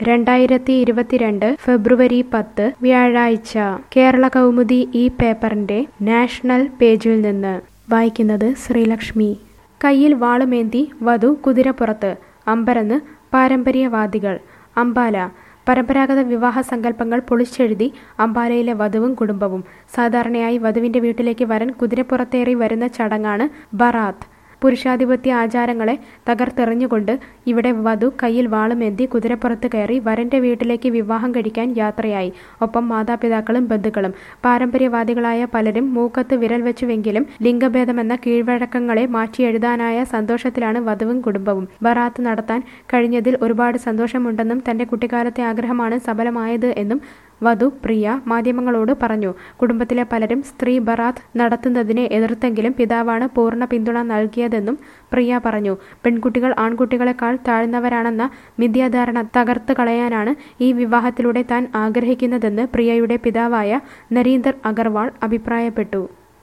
രണ്ടായിരത്തി ഇരുപത്തിരണ്ട് ഫെബ്രുവരി പത്ത് വ്യാഴാഴ്ച കേരള കൗമുദി ഈ പേപ്പറിന്റെ നാഷണൽ പേജിൽ നിന്ന് വായിക്കുന്നത് ശ്രീലക്ഷ്മി കയ്യിൽ വാളുമേന്തി വധു കുതിരപ്പുറത്ത് അമ്പരന്ന് പാരമ്പര്യവാദികൾ അംബാല പരമ്പരാഗത വിവാഹ സങ്കല്പങ്ങൾ പൊളിച്ചെഴുതി അംബാലയിലെ വധുവും കുടുംബവും സാധാരണയായി വധുവിന്റെ വീട്ടിലേക്ക് വരൻ കുതിരപ്പുറത്തേറി വരുന്ന ചടങ്ങാണ് ബറാത്ത് പുരുഷാധിപത്യ ആചാരങ്ങളെ തകർത്തെറിഞ്ഞുകൊണ്ട് ഇവിടെ വധു കയ്യിൽ വാളുമേന്തി കുതിരപ്പുറത്ത് കയറി വരന്റെ വീട്ടിലേക്ക് വിവാഹം കഴിക്കാൻ യാത്രയായി ഒപ്പം മാതാപിതാക്കളും ബന്ധുക്കളും പാരമ്പര്യവാദികളായ പലരും മൂക്കത്ത് വിരൽ വെച്ചുവെങ്കിലും ലിംഗഭേദമെന്ന കീഴ്വഴക്കങ്ങളെ മാറ്റിയെഴുതാനായ സന്തോഷത്തിലാണ് വധുവും കുടുംബവും ബറാത്ത് നടത്താൻ കഴിഞ്ഞതിൽ ഒരുപാട് സന്തോഷമുണ്ടെന്നും തന്റെ കുട്ടിക്കാലത്തെ ആഗ്രഹമാണ് സഫലമായത് എന്നും വധു പ്രിയ മാധ്യമങ്ങളോട് പറഞ്ഞു കുടുംബത്തിലെ പലരും സ്ത്രീ ബറാത്ത് നടത്തുന്നതിനെ എതിർത്തെങ്കിലും പിതാവാണ് പൂർണ്ണ പിന്തുണ നൽകിയതെന്നും പ്രിയ പറഞ്ഞു പെൺകുട്ടികൾ ആൺകുട്ടികളെക്കാൾ താഴ്ന്നവരാണെന്ന മിഥ്യാധാരണ തകർത്ത് കളയാനാണ് ഈ വിവാഹത്തിലൂടെ താൻ ആഗ്രഹിക്കുന്നതെന്ന് പ്രിയയുടെ പിതാവായ നരീന്ദർ അഗർവാൾ അഭിപ്രായപ്പെട്ടു